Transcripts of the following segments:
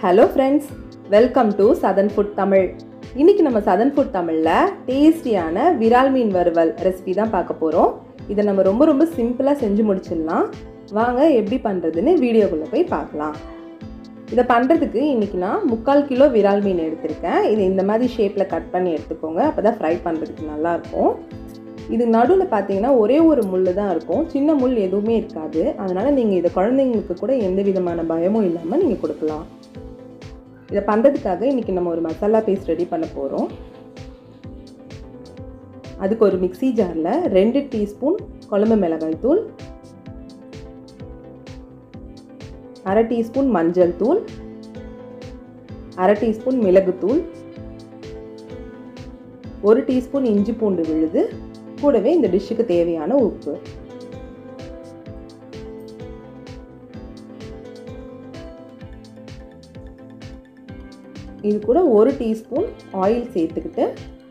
hello friends welcome to southern food Tamil இன்னைக்கு நம்ம southern food தமிழில் டேஸ்டியான விரால் மீன் வறுவல் ரெசிபி தான் பார்க்க போகிறோம் இதை நம்ம ரொம்ப ரொம்ப சிம்பிளாக செஞ்சு முடிச்சிடலாம் வாங்க எப்படி பண்ணுறதுன்னு வீடியோக்குள்ளே போய் பார்க்கலாம் இதை பண்ணுறதுக்கு இன்றைக்கி நான் முக்கால் கிலோ விரால் மீன் எடுத்திருக்கேன் இதை இந்த மாதிரி ஷேப்பில் கட் பண்ணி எடுத்துக்கோங்க அப்போ தான் ஃப்ரை பண்ணுறதுக்கு நல்லாயிருக்கும் இது நடுவில் பார்த்தீங்கன்னா ஒரே ஒரு முள் தான் இருக்கும் சின்ன முள் எதுவுமே இருக்காது அதனால் நீங்கள் இதை குழந்தைங்களுக்கு கூட எந்த விதமான பயமும் இல்லாமல் நீங்கள் கொடுக்கலாம் இதை பண்ணுறதுக்காக இன்றைக்கி நம்ம ஒரு மசாலா பேஸ்ட் ரெடி பண்ண போகிறோம் அதுக்கு ஒரு மிக்சி ஜாரில் ரெண்டு டீஸ்பூன் குழம்பு மிளகாய் தூள் அரை டீஸ்பூன் மஞ்சள் தூள் அரை டீஸ்பூன் மிளகுத்தூள் ஒரு டீஸ்பூன் இஞ்சி பூண்டு விழுது கூடவே இந்த டிஷ்ஷுக்கு தேவையான உப்பு இது கூட ஒரு டீஸ்பூன் ஆயில் சேர்த்துக்கிட்டு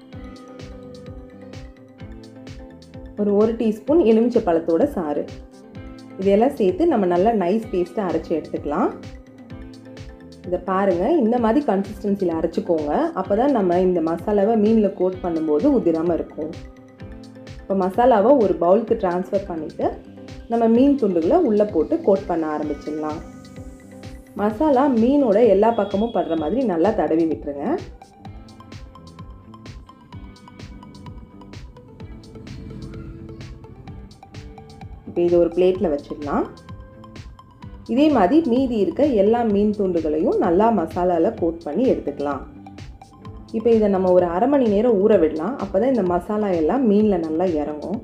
ஒரு ஒரு டீஸ்பூன் எலுமிச்சை பழத்தோட சாறு இதெல்லாம் சேர்த்து நம்ம நல்லா நைஸ் பேஸ்ட்டை அரைச்சி எடுத்துக்கலாம் இதை பாருங்கள் இந்த மாதிரி கன்சிஸ்டன்சியில் அரைச்சிக்கோங்க அப்போ தான் நம்ம இந்த மசாலாவை மீனில் கோட் பண்ணும்போது உதிராமல் இருக்கும் இப்போ மசாலாவை ஒரு பவுலுக்கு ட்ரான்ஸ்ஃபர் பண்ணிவிட்டு நம்ம மீன் துண்டுகளை உள்ளே போட்டு கோட் பண்ண ஆரம்பிச்சிடலாம் மசாலா மீனோட எல்லா பக்கமும் படுற மாதிரி நல்லா தடவி விட்டுருங்க இப்போ இது ஒரு பிளேட்டில் வச்சிடலாம் இதே மாதிரி மீதி இருக்க எல்லா மீன் துண்டுகளையும் நல்லா மசாலாவில் கோட் பண்ணி எடுத்துக்கலாம் இப்போ இதை நம்ம ஒரு அரை மணி நேரம் ஊற விடலாம் அப்போ தான் இந்த மசாலா எல்லாம் மீனில் நல்லா இறங்கும்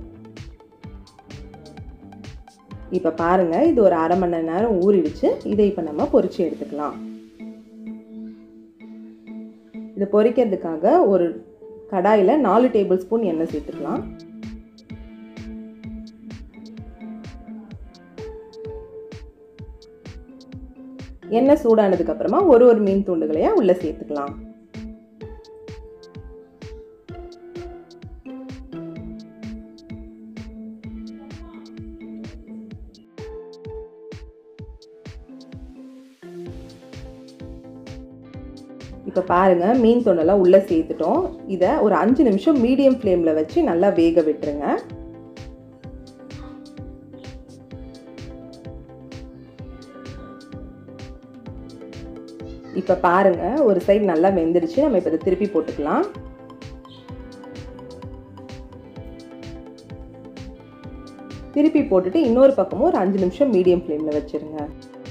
இப்போ பாருங்கள் இது ஒரு அரை மணி நேரம் ஊறிடுச்சு இதை இப்போ நம்ம பொரிச்சு எடுத்துக்கலாம் இதை பொரிக்கிறதுக்காக ஒரு கடாயில் நாலு டேபிள் ஸ்பூன் எண்ணெய் சேர்த்துக்கலாம் எண்ணெய் சூடானதுக்கு அப்புறமா ஒரு ஒரு மீன் துண்டுகளையா உள்ளே சேர்த்துக்கலாம் இப்போ பாருங்கள் மீன் தொண்டெல்லாம் உள்ளே சேர்த்துட்டோம் இதை ஒரு அஞ்சு நிமிஷம் மீடியம் ஃப்ளேமில் வச்சு நல்லா வேக விட்டுருங்க இப்போ பாருங்கள் ஒரு சைடு நல்லா வெந்துடுச்சு நம்ம இப்போ இதை திருப்பி போட்டுக்கலாம் திருப்பி போட்டுட்டு இன்னொரு பக்கமும் ஒரு அஞ்சு நிமிஷம் மீடியம் ஃப்ளேமில் வச்சுருங்க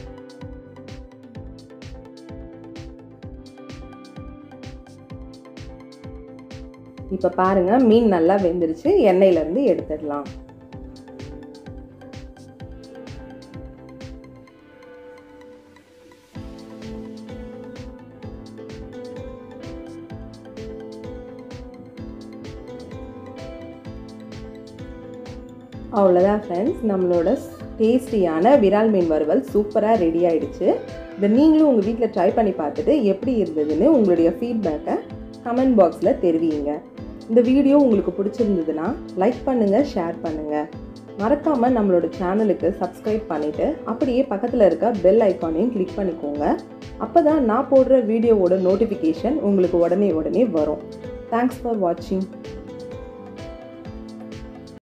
இப்போ பாருங்கள் மீன் நல்லா வெந்துருச்சு எண்ணெயிலேருந்து எடுத்துடலாம் அவ்வளோதான் ஃப்ரெண்ட்ஸ் நம்மளோட டேஸ்டியான விரால் மீன் வறுவல் சூப்பராக ரெடி ஆகிடுச்சு இதை நீங்களும் உங்கள் வீட்டில் ட்ரை பண்ணி பார்த்துட்டு எப்படி இருந்ததுன்னு உங்களுடைய ஃபீட்பேக்கை கமெண்ட் பாக்ஸில் தெரிவிங்க இந்த வீடியோ உங்களுக்கு பிடிச்சிருந்ததுன்னா லைக் பண்ணுங்கள் ஷேர் பண்ணுங்கள் மறக்காமல் நம்மளோட சேனலுக்கு சப்ஸ்கிரைப் பண்ணிவிட்டு அப்படியே பக்கத்தில் இருக்க பெல் ஐக்கானையும் கிளிக் பண்ணிக்கோங்க அப்போ தான் நான் போடுற வீடியோவோட நோட்டிஃபிகேஷன் உங்களுக்கு உடனே உடனே வரும் தேங்க்ஸ் ஃபார் வாட்சிங்